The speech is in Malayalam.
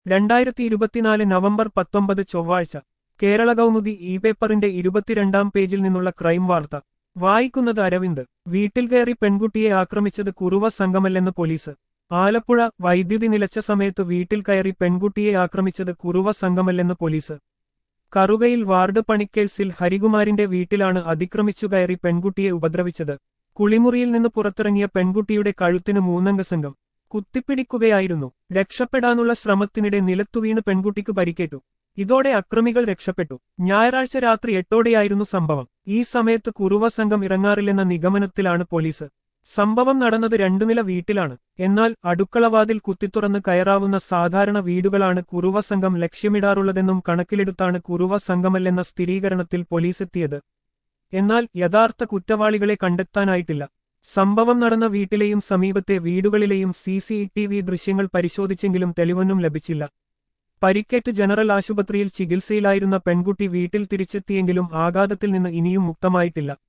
രണ്ടായിരത്തി ഇരുപത്തിനാല് നവംബർ പത്തൊമ്പത് ചൊവ്വാഴ്ച കേരള കൗമുദി ഇ പേപ്പറിന്റെ ഇരുപത്തിരണ്ടാം പേജിൽ നിന്നുള്ള ക്രൈം വാർത്ത വായിക്കുന്നത് അരവിന്ദ് വീട്ടിൽ കയറി പെൺകുട്ടിയെ ആക്രമിച്ചത് കുറുവ സംഘമല്ലെന്ന് പോലീസ് ആലപ്പുഴ വൈദ്യുതി നിലച്ച സമയത്ത് വീട്ടിൽ കയറി പെൺകുട്ടിയെ ആക്രമിച്ചത് കുറുവ സംഘമല്ലെന്ന് പോലീസ് കറുകയിൽ വാർഡ് പണിക്കേഴ്സിൽ ഹരികുമാരിന്റെ വീട്ടിലാണ് അതിക്രമിച്ചു കയറി പെൺകുട്ടിയെ ഉപദ്രവിച്ചത് കുളിമുറിയിൽ നിന്ന് പുറത്തിറങ്ങിയ പെൺകുട്ടിയുടെ കഴുത്തിന് മൂന്നംഗ സംഘം കുത്തിപ്പിടിക്കുകയായിരുന്നു രക്ഷപ്പെടാനുള്ള ശ്രമത്തിനിടെ നിലത്തുവീണ് പെൺകുട്ടിക്ക് പരിക്കേറ്റു ഇതോടെ അക്രമികൾ രക്ഷപ്പെട്ടു ഞായറാഴ്ച രാത്രി എട്ടോടെയായിരുന്നു സംഭവം ഈ സമയത്ത് കുറുവ സംഘം ഇറങ്ങാറില്ലെന്ന നിഗമനത്തിലാണ് പോലീസ് സംഭവം നടന്നത് രണ്ടു നില വീട്ടിലാണ് എന്നാൽ അടുക്കളവാതിൽ കുത്തിത്തുറന്ന് കയറാവുന്ന സാധാരണ വീടുകളാണ് കുറുവ സംഘം ലക്ഷ്യമിടാറുള്ളതെന്നും കണക്കിലെടുത്താണ് കുറുവ സംഘമല്ലെന്ന സ്ഥിരീകരണത്തിൽ പോലീസെത്തിയത് എന്നാൽ യഥാർത്ഥ കുറ്റവാളികളെ കണ്ടെത്താനായിട്ടില്ല സംഭവം നടന്ന വീട്ടിലെയും സമീപത്തെ വീടുകളിലെയും സി സി ടി വി ദൃശ്യങ്ങൾ പരിശോധിച്ചെങ്കിലും തെളിവൊന്നും ലഭിച്ചില്ല പരിക്കേറ്റ് ജനറൽ ആശുപത്രിയിൽ ചികിത്സയിലായിരുന്ന പെൺകുട്ടി വീട്ടിൽ തിരിച്ചെത്തിയെങ്കിലും ആഘാതത്തിൽ നിന്ന് ഇനിയും മുക്തമായിട്ടില്ല